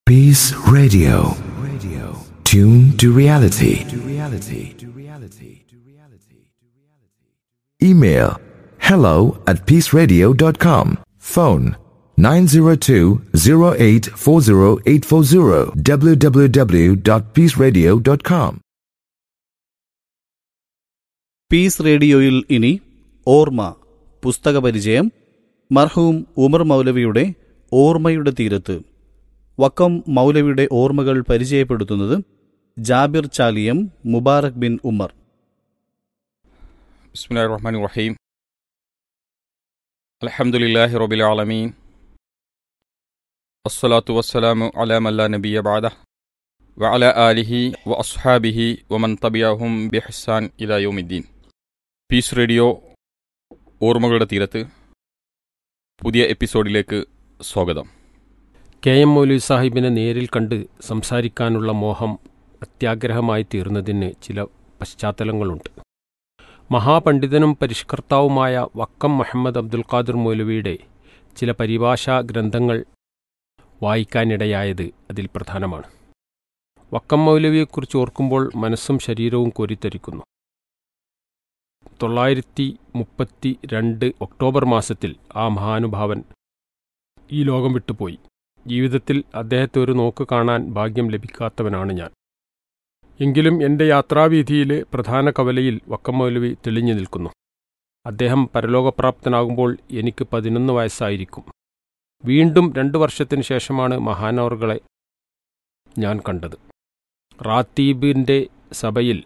Peace Radio. Radio. Tune to reality. To reality. To reality. To reality. Email hello at peaceradio.com. Phone 902-0840840 www.peaceradio.com. Peace റേഡിയോയിൽ ഇനി ഓർമ്മ പുസ്തക പരിചയം മർഹൂം ഉമർ മൗലവിയുടെ ഓർമ്മയുടെ തീരത്ത് വക്കം മൗലവിയുടെ ഓർമ്മകൾ പരിചയപ്പെടുത്തുന്നത് ജാബിർ ചാലിയം മുബാറക് ബിൻ ഉമർ بسم الله الرحمن الرحيم الحمد لله رب العالمين الصلاة والسلام على من لا نبي بعده وعلى آله وأصحابه ومن تبعهم بإحسان إلى يوم الدين പീസ് റേഡിയോ ഓർമ്മകളുടെ തീരത്ത് പുതിയ എപ്പിസോഡിലേക്ക് സ്വാഗതം കെ എം മൗലവി സാഹിബിനെ നേരിൽ കണ്ട് സംസാരിക്കാനുള്ള മോഹം അത്യാഗ്രഹമായി തീർന്നതിന് ചില പശ്ചാത്തലങ്ങളുണ്ട് മഹാപണ്ഡിതനും പരിഷ്കർത്താവുമായ വക്കം മുഹമ്മദ് അബ്ദുൽ ഖാദിർ മൗലവിയുടെ ചില പരിഭാഷാ ഗ്രന്ഥങ്ങൾ വായിക്കാനിടയായത് അതിൽ പ്രധാനമാണ് വക്കം മൗലവിയെക്കുറിച്ച് ഓർക്കുമ്പോൾ മനസ്സും ശരീരവും കോരിത്തരിക്കുന്നു തൊള്ളായിരത്തി മുപ്പത്തി രണ്ട് ഒക്ടോബർ മാസത്തിൽ ആ മഹാനുഭാവൻ ഈ ലോകം വിട്ടുപോയി ജീവിതത്തിൽ അദ്ദേഹത്തെ ഒരു നോക്ക് കാണാൻ ഭാഗ്യം ലഭിക്കാത്തവനാണ് ഞാൻ എങ്കിലും എൻ്റെ യാത്രാവീഥിയിലെ പ്രധാന കവലയിൽ വക്കം മൗലവി തെളിഞ്ഞു നിൽക്കുന്നു അദ്ദേഹം പരലോകപ്രാപ്തനാകുമ്പോൾ എനിക്ക് പതിനൊന്ന് വയസ്സായിരിക്കും വീണ്ടും രണ്ടു വർഷത്തിനു ശേഷമാണ് മഹാനവറുകളെ ഞാൻ കണ്ടത് റാത്തീബിൻ്റെ സഭയിൽ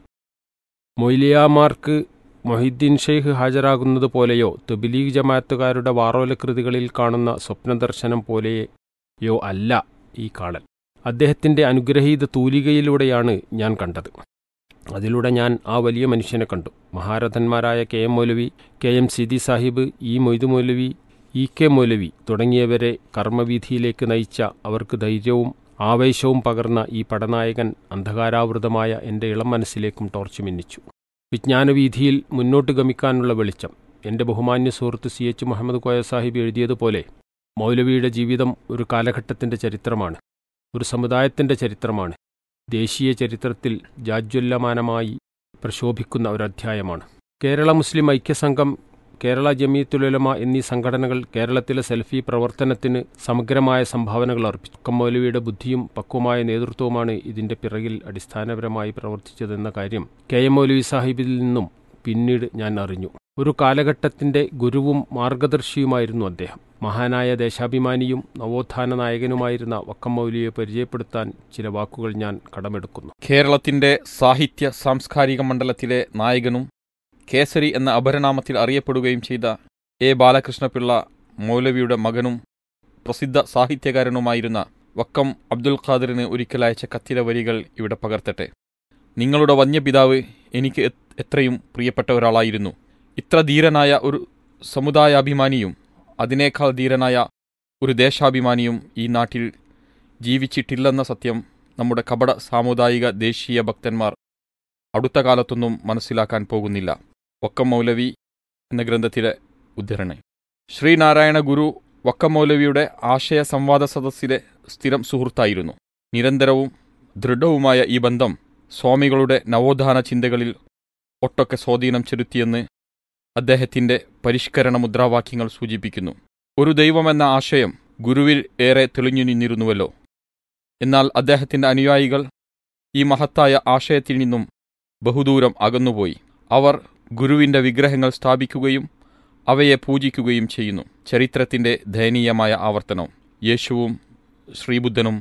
മൊയ്ലിയാമാർക്ക് മൊഹിദ്ദീൻ ഷെയ്ഖ് ഹാജരാകുന്നത് പോലെയോ തബിലീഗ് ജമാഅത്തുകാരുടെ വാറോലകൃതികളിൽ കാണുന്ന സ്വപ്നദർശനം പോലെയോ അല്ല ഈ കാണൽ അദ്ദേഹത്തിൻ്റെ അനുഗ്രഹീത തൂലികയിലൂടെയാണ് ഞാൻ കണ്ടത് അതിലൂടെ ഞാൻ ആ വലിയ മനുഷ്യനെ കണ്ടു മഹാരഥന്മാരായ K M Maulavi K M Seethi Sahib E Moidu Maulavi E K Maulavi തുടങ്ങിയവരെ കർമ്മവീഥിയിലേക്ക് നയിച്ച അവർക്ക് ധൈര്യവും ആവേശവും പകർന്ന ഈ പടനായകൻ അന്ധകാരാവൃതമായ എൻ്റെ ഇളം മനസ്സിലേക്കും ടോർച്ച് മിന്നിച്ചു വിജ്ഞാനവീഥിയിൽ മുന്നോട്ട് ഗമിക്കാനുള്ള വെളിച്ചം എൻ്റെ ബഹുമാന്യ സുഹൃത്ത് സി എച്ച് മുഹമ്മദ് കോയ സാഹിബ് എഴുതിയതുപോലെ മൗലവിയുടെ ജീവിതം ഒരു കാലഘട്ടത്തിൻ്റെ ചരിത്രമാണ് ഒരു സമുദായത്തിൻ്റെ ചരിത്രമാണ് ദേശീയ ചരിത്രത്തിൽ ജാജ്വല്യമാനമായി പ്രശോഭിക്കുന്ന ഒരധ്യായമാണ് കേരള മുസ്ലിം ഐക്യസംഘം കേരള ജമീത്തുലമ എന്നീ സംഘടനകൾ കേരളത്തിലെ സെൽഫി പ്രവർത്തനത്തിന് സമഗ്രമായ സംഭാവനകൾ അർപ്പിച്ചു കമ്മൗലവിയുടെ ബുദ്ധിയും പക്വമായ നേതൃത്വവുമാണ് ഇതിന്റെ പിറകിൽ അടിസ്ഥാനപരമായി പ്രവർത്തിച്ചതെന്ന കാര്യം കെ എം മൗലവി സാഹിബിൽ നിന്നും പിന്നീട് ഞാൻ അറിഞ്ഞു ഒരു കാലഘട്ടത്തിന്റെ ഗുരുവും മാർഗദർശിയുമായിരുന്നു അദ്ദേഹം മഹാനായ ദേശാഭിമാനിയും നവോത്ഥാന നായകനുമായിരുന്ന വക്കം മൗലിയെ പരിചയപ്പെടുത്താൻ ചില വാക്കുകൾ ഞാൻ കടമെടുക്കുന്നു കേരളത്തിന്റെ സാഹിത്യ സാംസ്കാരിക മണ്ഡലത്തിലെ നായകനും കേസരി എന്ന അപരനാമത്തിൽ അറിയപ്പെടുകയും ചെയ്ത എ ബാലകൃഷ്ണപിള്ള മൗലവിയുടെ മകനും പ്രസിദ്ധ സാഹിത്യകാരനുമായിരുന്ന വക്കം അബ്ദുൽ ഖാദിറിന് ഒരിക്കലയച്ച കത്തിലെ വരികൾ ഇവിടെ പകർത്തട്ടെ നിങ്ങളുടെ വന്യപിതാവ് എനിക്ക് എ- എത്രയും പ്രിയപ്പെട്ട ഒരാളായിരുന്നു ഇത്ര ധീരനായ ഒരു സമുദായാഭിമാനിയും അതിനേക്കാൾ ധീരനായ ഒരു ദേശാഭിമാനിയും ഈ നാട്ടിൽ ജീവിച്ചിട്ടില്ലെന്ന സത്യം നമ്മുടെ കപട സാമുദായിക ദേശീയ ഭക്തന്മാർ അടുത്ത കാലത്തൊന്നും മനസ്സിലാക്കാൻ പോകുന്നില്ല വക്കം മൗലവി എന്ന ഗ്രന്ഥത്തിലെ ഉദ്ധരണി ശ്രീനാരായണ ഗുരു വക്കം മൗലവിയുടെ ആശയ സംവാദ സദസ്സിലെ സ്ഥിരം സുഹൃത്തായിരുന്നു നിരന്തരവും ദൃഢവുമായ ഈ ബന്ധം സ്വാമികളുടെ നവോത്ഥാന ചിന്തകളിൽ ഒട്ടൊക്കെ സ്വാധീനം ചെലുത്തിയെന്ന് അദ്ദേഹത്തിന്റെ പരിഷ്കരണ മുദ്രാവാക്യങ്ങൾ സൂചിപ്പിക്കുന്നു ഒരു ദൈവമെന്ന ആശയം ഗുരുവിൽ ഏറെ തെളിഞ്ഞു നിന്നിരുന്നുവല്ലോ എന്നാൽ അദ്ദേഹത്തിന്റെ അനുയായികൾ ഈ മഹത്തായ ആശയത്തിൽ നിന്നും ബഹുദൂരം അകന്നുപോയി അവർ ഗുരുവിന്റെ വിഗ്രഹങ്ങൾ സ്ഥാപിക്കുകയും അവയെ പൂജിക്കുകയും ചെയ്യുന്നു ചരിത്രത്തിന്റെ ദയനീയമായ ആവർത്തനം യേശുവും ശ്രീബുദ്ധനും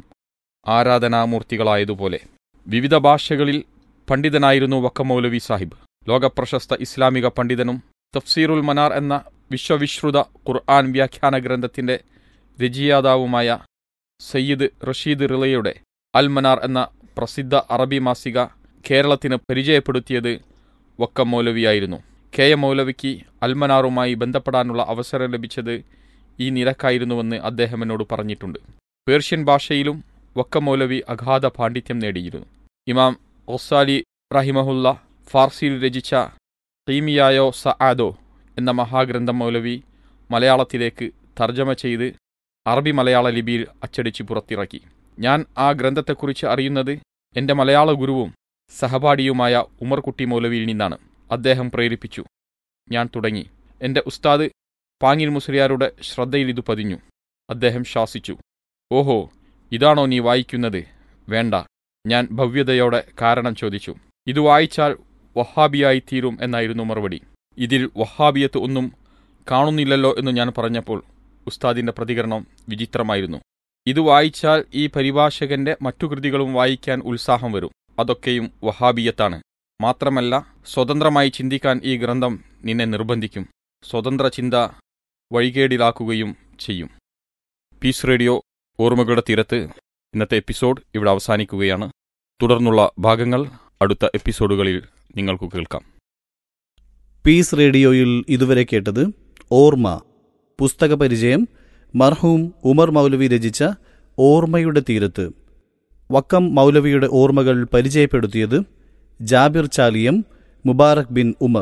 ആരാധനാമൂർത്തികളായതുപോലെ വിവിധ ഭാഷകളിൽ പണ്ഡിതനായിരുന്നു വക്കമൗലവി സാഹിബ് ലോകപ്രശസ്ത ഇസ്ലാമിക പണ്ഡിതനും തഫ്സീറുൽ മനാർ എന്ന വിശ്വവിശ്രുത ഖുർആൻ വ്യാഖ്യാന ഗ്രന്ഥത്തിന്റെ രചയിതാവുമായ സയ്യിദ് റഷീദ് റിളയുടെ അൽ മനാർ എന്ന പ്രസിദ്ധ അറബി മാസിക കേരളത്തിന് പരിചയപ്പെടുത്തിയത് വക്കം മൗലവിയായിരുന്നു കെ എം മൗലവിക്ക് അൽമനാറുമായി ബന്ധപ്പെടാനുള്ള അവസരം ലഭിച്ചത് ഈ നിലക്കായിരുന്നുവെന്ന് അദ്ദേഹം എന്നോട് പറഞ്ഞിട്ടുണ്ട് പേർഷ്യൻ ഭാഷയിലും വക്കം മൗലവി അഗാധ പാണ്ഡിത്യം നേടിയിരുന്നു ഇമാം ഒസാലി റഹിമഹുല്ല ഫാർസിയിൽ രചിച്ച തീമിയായോ സആദോ എന്ന മഹാഗ്രന്ഥം മൗലവി മലയാളത്തിലേക്ക് തർജ്ജമ ചെയ്ത് അറബി മലയാള ലിപിയിൽ അച്ചടിച്ച് പുറത്തിറക്കി ഞാൻ ആ ഗ്രന്ഥത്തെക്കുറിച്ച് അറിയുന്നത് എൻ്റെ മലയാള ഗുരുവും സഹപാഠിയുമായ ഉമർകുട്ടി മൗലവിയിൽ നിന്നാണ് അദ്ദേഹം പ്രേരിപ്പിച്ചു ഞാൻ തുടങ്ങി എൻ്റെ ഉസ്താദ് പാങ്ങിൽ മുസ്ലിയാരുടെ ശ്രദ്ധയിൽ ഇത് പതിഞ്ഞു അദ്ദേഹം ശാസിച്ചു ഓഹോ ഇതാണോ നീ വായിക്കുന്നത് വേണ്ട ഞാൻ ഭവ്യതയോടെ കാരണം ചോദിച്ചു ഇത് വായിച്ചാൽ വഹാബിയായി തീരും എന്നായിരുന്നു മറുപടി ഇതിൽ വഹാബിയത്ത് ഒന്നും കാണുന്നില്ലല്ലോ എന്ന് ഞാൻ പറഞ്ഞപ്പോൾ ഉസ്താദിന്റെ പ്രതികരണം വിചിത്രമായിരുന്നു ഇത് വായിച്ചാൽ ഈ പരിഭാഷകന്റെ മറ്റു കൃതികളും വായിക്കാൻ ഉത്സാഹം വരും അതൊക്കെയും വഹാബിയത്താണ് മാത്രമല്ല സ്വതന്ത്രമായി ചിന്തിക്കാൻ ഈ ഗ്രന്ഥം നിന്നെ നിർബന്ധിക്കും സ്വതന്ത്ര ചിന്ത വഴികേടിലാക്കുകയും ചെയ്യും പീസ് റേഡിയോ ഓർമ്മകളുടെ തീരത്ത് ഇന്നത്തെ എപ്പിസോഡ് ഇവിടെ അവസാനിക്കുകയാണ് തുടർന്നുള്ള ഭാഗങ്ങൾ അടുത്ത എപ്പിസോഡുകളിൽ നിങ്ങൾക്ക് കേൾക്കാം പീസ് റേഡിയോയിൽ ഇതുവരെ കേട്ടത് ഓർമ്മ പുസ്തക പരിചയം മർഹൂം ഉമർ മൗലവി രചിച്ച ഓർമ്മയുടെ തീരത്ത് വക്കം മൗലവിയുടെ ഓർമ്മകൾ പരിചയപ്പെടുത്തിയത് ജാബിർ ചാലിയം മുബാറക് ബിൻ ഉമർ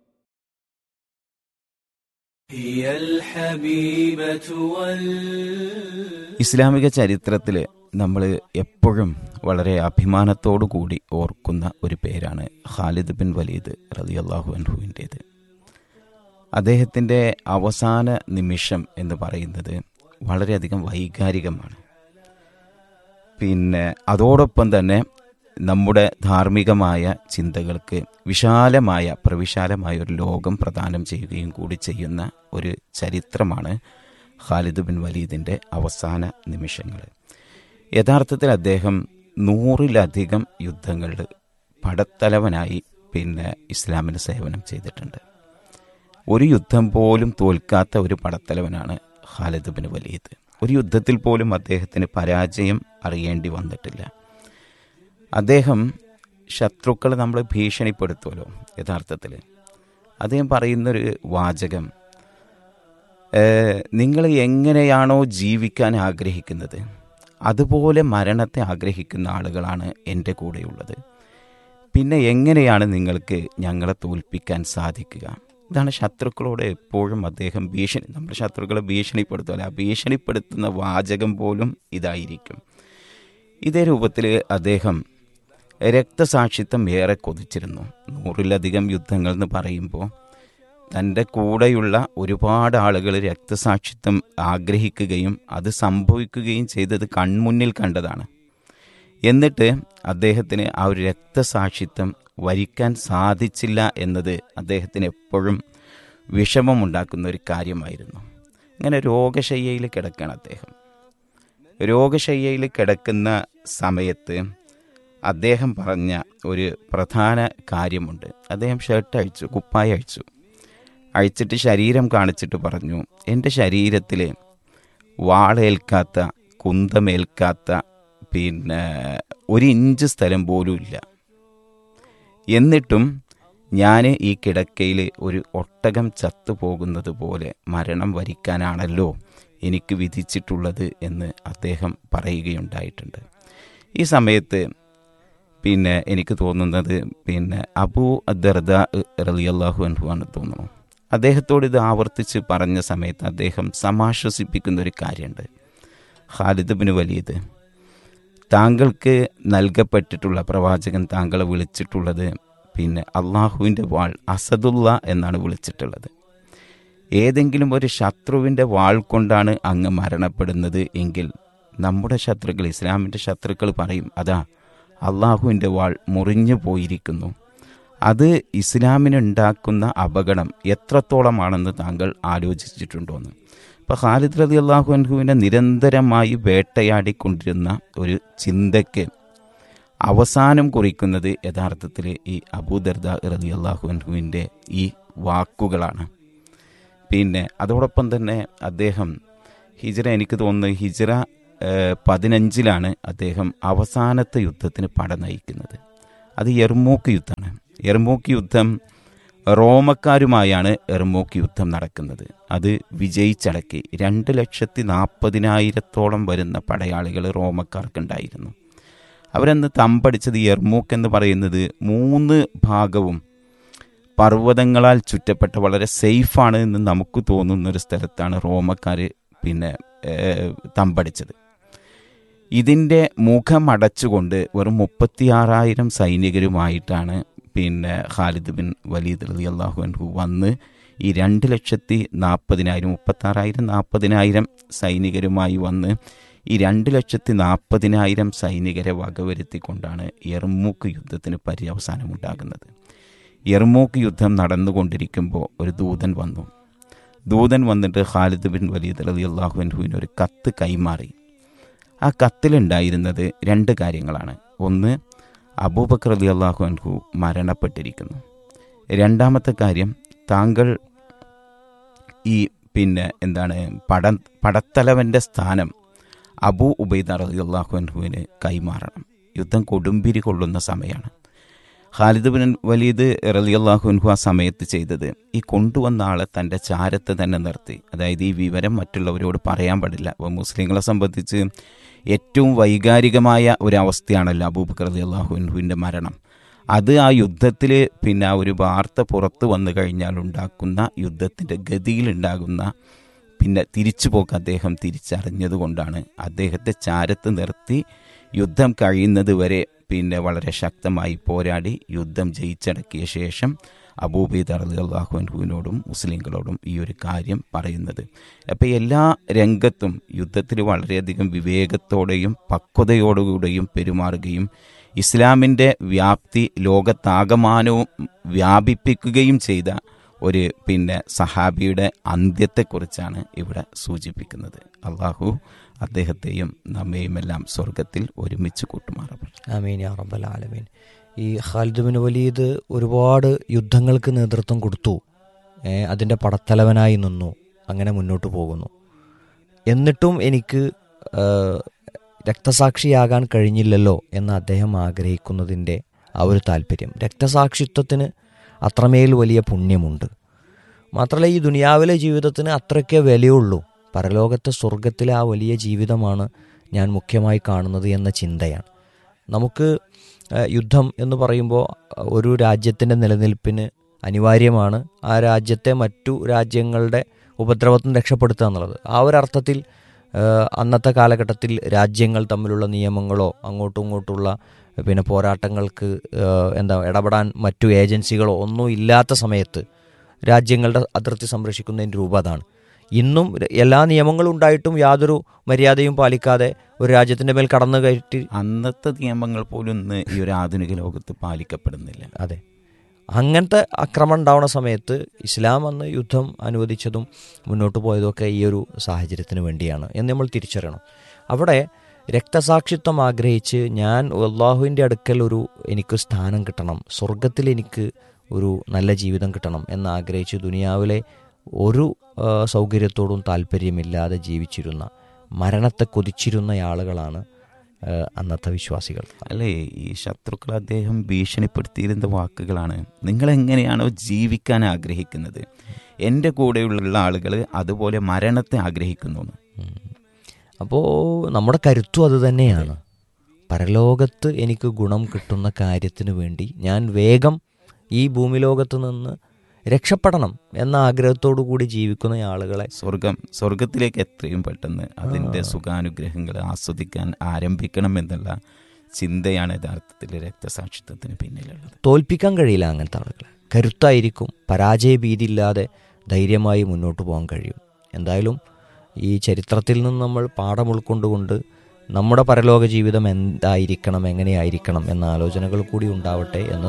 هي الحبيبة وال ഇസ്ലാമിക ചരിത്രത്തിൽ നമ്മൾ എപ്പോഴും വളരെ അഭിമാനത്തോടു കൂടി ഓർക്കുന്ന ഒരു പേരാണ് ഖാലിദ് ബിൻ വലീദ് റളിയല്ലാഹു അൻഹുവിൻ്റേത് അദ്ദേഹത്തിൻ്റെ അവസാന നിമിഷം എന്ന് പറയുന്നത് വളരെയധികം വൈകാരികമാണ് പിന്നെ അതോടൊപ്പം തന്നെ നമ്മുടെ ധാർമ്മികമായ ചിന്തകൾക്ക് വിശാലമായ പ്രവിശാലമായ ഒരു ലോകം പ്രദാനം ചെയ്യുകയും കൂടി ചെയ്യുന്ന ഒരു ചരിത്രമാണ് ഖാലിദ് ബിൻ വലീദിൻ്റെ അവസാന നിമിഷങ്ങൾ യഥാർത്ഥത്തിൽ അദ്ദേഹം നൂറിലധികം യുദ്ധങ്ങളിൽ പടത്തലവനായി പിന്നെ ഇസ്ലാമിന് സേവനം ചെയ്തിട്ടുണ്ട് ഒരു യുദ്ധം പോലും തോൽക്കാത്ത ഒരു പടത്തലവനാണ് ഖാലിദ് ബിൻ വലീദ് ഒരു യുദ്ധത്തിൽ പോലും അദ്ദേഹത്തിന് പരാജയം അറിയേണ്ടി വന്നിട്ടില്ല അദ്ദേഹം ശത്രുക്കളെ നമ്മൾ ഭീഷണിപ്പെടുത്തുമല്ലോ യഥാർത്ഥത്തിൽ അദ്ദേഹം പറയുന്നൊരു വാചകം നിങ്ങൾ എങ്ങനെയാണോ ജീവിക്കാൻ ആഗ്രഹിക്കുന്നത് അതുപോലെ മരണത്തെ ആഗ്രഹിക്കുന്ന ആളുകളാണ് എൻ്റെ കൂടെയുള്ളത് പിന്നെ എങ്ങനെയാണ് നിങ്ങൾക്ക് ഞങ്ങളെ തോൽപ്പിക്കാൻ സാധിക്കുക ഇതാണ് ശത്രുക്കളോട് എപ്പോഴും അദ്ദേഹം ഭീഷണി നമ്മുടെ ശത്രുക്കളെ ഭീഷണിപ്പെടുത്തുമല്ല ആ ഭീഷണിപ്പെടുത്തുന്ന വാചകം പോലും ഇതായിരിക്കും ഇതേ രൂപത്തിൽ അദ്ദേഹം രക്തസാക്ഷിത്വം ഏറെ കൊതിച്ചിരുന്നു നൂറിലധികം യുദ്ധങ്ങൾ എന്ന് പറയുമ്പോൾ തൻ്റെ കൂടെയുള്ള ഒരുപാട് ആളുകൾ രക്തസാക്ഷിത്വം ആഗ്രഹിക്കുകയും അത് സംഭവിക്കുകയും ചെയ്തത് കൺമുന്നിൽ കണ്ടതാണ് എന്നിട്ട് അദ്ദേഹത്തിന് ആ ഒരു രക്തസാക്ഷിത്വം വരിക്കാൻ സാധിച്ചില്ല എന്നത് അദ്ദേഹത്തിന് എപ്പോഴും വിഷമമുണ്ടാക്കുന്ന ഒരു കാര്യമായിരുന്നു അങ്ങനെ രോഗശയ്യയിൽ കിടക്കുകയാണ് അദ്ദേഹം രോഗശയ്യയിൽ കിടക്കുന്ന സമയത്ത് അദ്ദേഹം പറഞ്ഞ ഒരു പ്രധാന കാര്യമുണ്ട് അദ്ദേഹം ഷർട്ട് അഴിച്ചു കുപ്പായ അഴിച്ചു അഴിച്ചിട്ട് ശരീരം കാണിച്ചിട്ട് പറഞ്ഞു എൻ്റെ ശരീരത്തിൽ വാളേൽക്കാത്ത കുന്തമേൽക്കാത്ത പിന്നെ ഒരു ഇഞ്ച് സ്ഥലം പോലും ഇല്ല എന്നിട്ടും ഞാൻ ഈ കിടക്കയിൽ ഒരു ഒട്ടകം ചത്തുപോകുന്നത് പോലെ മരണം വരിക്കാനാണല്ലോ എനിക്ക് വിധിച്ചിട്ടുള്ളത് എന്ന് അദ്ദേഹം പറയുകയുണ്ടായിട്ടുണ്ട് ഈ സമയത്ത് പിന്നെ എനിക്ക് തോന്നുന്നത് പിന്നെ അബൂ അദർദ റലിയല്ലാഹു അൻഹുവാണ് തോന്നുന്നു അദ്ദേഹത്തോട് ഇത് ആവർത്തിച്ച് പറഞ്ഞ സമയത്ത് അദ്ദേഹം സമാശ്വസിപ്പിക്കുന്ന ഒരു കാര്യമുണ്ട് ഖാലിദ് ബിന് വലീദ് താങ്കൾക്ക് നൽകപ്പെട്ടിട്ടുള്ള പ്രവാചകൻ താങ്കളെ വിളിച്ചിട്ടുള്ളത് പിന്നെ അള്ളാഹുവിൻ്റെ വാൾ അസദുള്ള എന്നാണ് വിളിച്ചിട്ടുള്ളത് ഏതെങ്കിലും ഒരു ശത്രുവിൻ്റെ വാൾ കൊണ്ടാണ് അങ്ങ് മരണപ്പെടുന്നത് എങ്കിൽ നമ്മുടെ ശത്രുക്കൾ ഇസ്ലാമിൻ്റെ ശത്രുക്കൾ പറയും അതാ അള്ളാഹുവിൻ്റെ വാൾ മുറിഞ്ഞു പോയിരിക്കുന്നു അത് ഇസ്ലാമിനുണ്ടാക്കുന്ന അപകടം എത്രത്തോളമാണെന്ന് താങ്കൾ ആലോചിച്ചിട്ടുണ്ടോന്ന് ഇപ്പോൾ ഖാലിദ് റതി അള്ളാഹു അൻഹുവിനെ നിരന്തരമായി വേട്ടയാടിക്കൊണ്ടിരുന്ന ഒരു ചിന്തയ്ക്ക് അവസാനം കുറിക്കുന്നത് യഥാർത്ഥത്തിൽ ഈ അബൂദർദ റതി അള്ളാഹു അൻഹുവിൻ്റെ ഈ വാക്കുകളാണ് പിന്നെ അതോടൊപ്പം തന്നെ അദ്ദേഹം ഹിജറ എനിക്ക് തോന്നുന്നു ഹിജറ പതിനഞ്ചിലാണ് അദ്ദേഹം അവസാനത്തെ യുദ്ധത്തിന് പട നയിക്കുന്നത് അത് എർമൂക്ക് യുദ്ധമാണ് എർമൂക്ക് യുദ്ധം റോമക്കാരുമായാണ് എർമൂക്ക് യുദ്ധം നടക്കുന്നത് അത് വിജയിച്ചടക്കി രണ്ട് ലക്ഷത്തി നാൽപ്പതിനായിരത്തോളം വരുന്ന പടയാളികൾ റോമക്കാർക്കുണ്ടായിരുന്നു അവരന്ന് തമ്പടിച്ചത് എർമൂക്ക് എന്ന് പറയുന്നത് മൂന്ന് ഭാഗവും പർവ്വതങ്ങളാൽ ചുറ്റപ്പെട്ട വളരെ സേഫാണ് എന്ന് നമുക്ക് തോന്നുന്ന ഒരു സ്ഥലത്താണ് റോമക്കാർ പിന്നെ തമ്പടിച്ചത് ഇതിൻ്റെ മുഖമടച്ചുകൊണ്ട് വെറും മുപ്പത്തിയാറായിരം സൈനികരുമായിട്ടാണ് പിന്നെ ഖാലിദ് ബിൻ വലീദ് റലി അള്ളാഹു അൻഹു വന്ന് ഈ രണ്ട് ലക്ഷത്തി നാൽപ്പതിനായിരം മുപ്പത്താറായിരം നാൽപ്പതിനായിരം സൈനികരുമായി വന്ന് ഈ രണ്ട് ലക്ഷത്തി നാൽപ്പതിനായിരം സൈനികരെ വകവരുത്തിക്കൊണ്ടാണ് എർമൂക്ക് യുദ്ധത്തിന് പര്യവസാനമുണ്ടാകുന്നത് എർമൂക്ക് യുദ്ധം നടന്നുകൊണ്ടിരിക്കുമ്പോൾ ഒരു ദൂതൻ വന്നു ദൂതൻ വന്നിട്ട് ഖാലിദ് ബിൻ വലീദ് റലി അള്ളാഹു അൻഹുവിന് ഒരു കത്ത് കൈമാറി ആ കത്തിലുണ്ടായിരുന്നത് രണ്ട് കാര്യങ്ങളാണ് ഒന്ന് അബൂബക്കർ അലി അള്ളാഹു അൻഹു മരണപ്പെട്ടിരിക്കുന്നു രണ്ടാമത്തെ കാര്യം താങ്കൾ ഈ പിന്നെ എന്താണ് പട പടത്തലവൻ്റെ സ്ഥാനം അബൂ ഉബൈദ റലി അള്ളാഹു അൻഹുവിന് കൈമാറണം യുദ്ധം കൊടുമ്പിരി കൊള്ളുന്ന സമയമാണ് ഖാലിദ് ബിൻ വലീദ് റലി അള്ളാഹു അൻഹു ആ സമയത്ത് ചെയ്തത് ഈ കൊണ്ടുവന്ന ആളെ തൻ്റെ ചാരത്ത് തന്നെ നിർത്തി അതായത് ഈ വിവരം മറ്റുള്ളവരോട് പറയാൻ പാടില്ല അപ്പോൾ മുസ്ലിങ്ങളെ സംബന്ധിച്ച് ഏറ്റവും വൈകാരികമായ ഒരു അവസ്ഥയാണല്ലോ അബൂബക്കർ റലി അള്ളാഹു അൻഹുവിൻ്റെ മരണം അത് ആ യുദ്ധത്തിൽ പിന്നെ ആ ഒരു വാർത്ത പുറത്ത് വന്നു കഴിഞ്ഞാൽ ഉണ്ടാക്കുന്ന യുദ്ധത്തിൻ്റെ ഗതിയിലുണ്ടാകുന്ന പിന്നെ തിരിച്ചുപോക്ക് അദ്ദേഹം തിരിച്ചറിഞ്ഞതുകൊണ്ടാണ് അദ്ദേഹത്തെ ചാരത്ത് നിർത്തി യുദ്ധം കഴിയുന്നത് വരെ പിന്നെ വളരെ ശക്തമായി പോരാടി യുദ്ധം ജയിച്ചടക്കിയ ശേഷം അബൂബൈദ് അലി അള്ളാഹു അൻഹുവിനോടും മുസ്ലിങ്ങളോടും ഈ ഒരു കാര്യം പറയുന്നത് അപ്പോൾ എല്ലാ രംഗത്തും യുദ്ധത്തിൽ വളരെയധികം വിവേകത്തോടെയും പക്വതയോടുകൂടെയും പെരുമാറുകയും ഇസ്ലാമിൻ്റെ വ്യാപ്തി ലോകത്താകമാനവും വ്യാപിപ്പിക്കുകയും ചെയ്ത ഒരു പിന്നെ സഹാബിയുടെ അന്ത്യത്തെക്കുറിച്ചാണ് ഇവിടെ സൂചിപ്പിക്കുന്നത് അള്ളാഹു അദ്ദേഹത്തെയും നമ്മയും എല്ലാം സ്വർഗത്തിൽ ഒരുമിച്ച് കൂട്ടുമാറപ്പെട്ടു ആമീൻ യാ റബ്ബൽ ആലമീൻ ഈ ഖാലിദ് ബിൻ വലീദ് ഒരുപാട് യുദ്ധങ്ങൾക്ക് നേതൃത്വം കൊടുത്തു ഏ, അതിൻ്റെ പടത്തലവനായി നിന്നു അങ്ങനെ മുന്നോട്ട് പോകുന്നു എന്നിട്ടും എനിക്ക് ആ, രക്തസാക്ഷിയാകാൻ കഴിഞ്ഞില്ലല്ലോ എന്ന് അദ്ദേഹം ആഗ്രഹിക്കുന്നതിൻ്റെ ആ ഒരു താല്പര്യം രക്തസാക്ഷിത്വത്തിന് അത്രമേൽ വലിയ പുണ്യമുണ്ട് മാത്രമല്ല ഈ ദുനിയാവിലെ ജീവിതത്തിന് അത്രയ്ക്കേ വിലയുള്ളൂ പരലോകത്തെ സ്വർഗത്തിലെ ആ വലിയ ജീവിതമാണ് ഞാൻ മുഖ്യമായി കാണുന്നത് എന്ന ചിന്തയാണ് നമുക്ക് ഏഹ്, യുദ്ധം എന്ന് പറയുമ്പോൾ ഒരു രാജ്യത്തിൻ്റെ നിലനിൽപ്പിന് അനിവാര്യമാണ് ആ രാജ്യത്തെ മറ്റു രാജ്യങ്ങളുടെ ഉപദ്രവത്തിൽ നിന്ന് രക്ഷപ്പെടുത്തുക എന്നുള്ളത് ആ ഒരു അർത്ഥത്തിൽ ഏഹ്, അന്നത്തെ കാലഘട്ടത്തിൽ രാജ്യങ്ങൾ തമ്മിലുള്ള നിയമങ്ങളോ അങ്ങോട്ടും ഇങ്ങോട്ടുള്ള പിന്നെ പോരാട്ടങ്ങൾക്ക് ഏഹ്, എന്താ ഇടപെടാൻ മറ്റു ഏജൻസികളോ ഒന്നും ഇല്ലാത്ത സമയത്ത് രാജ്യങ്ങളുടെ അതിർത്തി സംരക്ഷിക്കുന്നതിൻ്റെ രൂപ അതാണ് ഇന്നും എല്ലാ നിയമങ്ങളും ഉണ്ടായിട്ടും യാതൊരു മര്യാദയും പാലിക്കാതെ ഒരു രാജ്യത്തിൻ്റെ മേൽ കടന്നു കയറ്റി അന്നത്തെ നിയമങ്ങൾ പോലും ഇന്ന് ഈ ഒരു ആധുനിക ലോകത്ത് പാലിക്കപ്പെടുന്നില്ല അതെ അങ്ങനത്തെ ആക്രമണം ഉണ്ടാവുന്ന സമയത്ത് ഇസ്ലാം അന്ന് യുദ്ധം അനുവദിച്ചതും മുന്നോട്ട് പോയതൊക്കെ ഈ ഒരു സാഹചര്യത്തിന് വേണ്ടിയാണ് എന്ന് നമ്മൾ തിരിച്ചറിയണം അവിടെ രക്തസാക്ഷിത്വം ആഗ്രഹിച്ച് ഞാൻ അള്ളാഹുവിൻ്റെ അടുക്കൽ ഒരു എനിക്ക് സ്ഥാനം കിട്ടണം സ്വർഗത്തിൽ എനിക്ക് ഒരു നല്ല ജീവിതം കിട്ടണം എന്ന് ആഗ്രഹിച്ച് ദുനിയാവിലെ ഒരു ആ, സൗകര്യത്തോടും താല്പര്യമില്ലാതെ ജീവിച്ചിരുന്ന മരണത്തെ കൊതിച്ചിരുന്ന ആളുകളാണ് ആ, അന്നത്തെ വിശ്വാസികൾ അല്ലേ ഈ ശത്രുക്കൾ അദ്ദേഹം ഭീഷണിപ്പെടുത്തിയിരുന്ന വാക്കുകളാണ് നിങ്ങൾ എങ്ങനെയാണോ ജീവിക്കാൻ ആഗ്രഹിക്കുന്നത് എൻ്റെ കൂടെയുള്ള ആളുകൾ അതുപോലെ മരണത്തെ ആഗ്രഹിക്കുന്നു എന്ന്. അപ്പോൾ നമ്മുടെ കരുത്തും അത് തന്നെയാണ് പരലോകത്ത് എനിക്ക് ഗുണം കിട്ടുന്ന കാര്യത്തിന് വേണ്ടി ഞാൻ വേഗം ഈ ഭൂമിലോകത്ത് നിന്ന് രക്ഷപ്പെടണം എന്ന ആഗ്രഹത്തോടു കൂടി ജീവിക്കുന്ന ആളുകളെ സ്വർഗം സ്വർഗത്തിലേക്ക് എത്രയും പെട്ടെന്ന് അതിൻ്റെ സുഖാനുഗ്രഹങ്ങൾ ആസ്വദിക്കാൻ ആരംഭിക്കണം എന്നുള്ള ചിന്തയാണ് യഥാർത്ഥത്തിൽ രക്തസാക്ഷിത്വത്തിന് പിന്നിലുള്ളത് തോൽപ്പിക്കാൻ കഴിയില്ല അങ്ങനത്തെ ആളുകളെ കരുത്തായിരിക്കും പരാജയഭീതിയില്ലാതെ ധൈര്യമായി മുന്നോട്ട് പോകാൻ കഴിയും എന്തായാലും ഈ ചരിത്രത്തിൽ നിന്ന് നമ്മൾ പാഠം ഉൾക്കൊണ്ടുകൊണ്ട് നമ്മുടെ പരലോക ജീവിതം എന്തായിരിക്കണം എങ്ങനെയായിരിക്കണം എന്ന ആലോചനകൾ കൂടി ഉണ്ടാവട്ടെ എന്ന്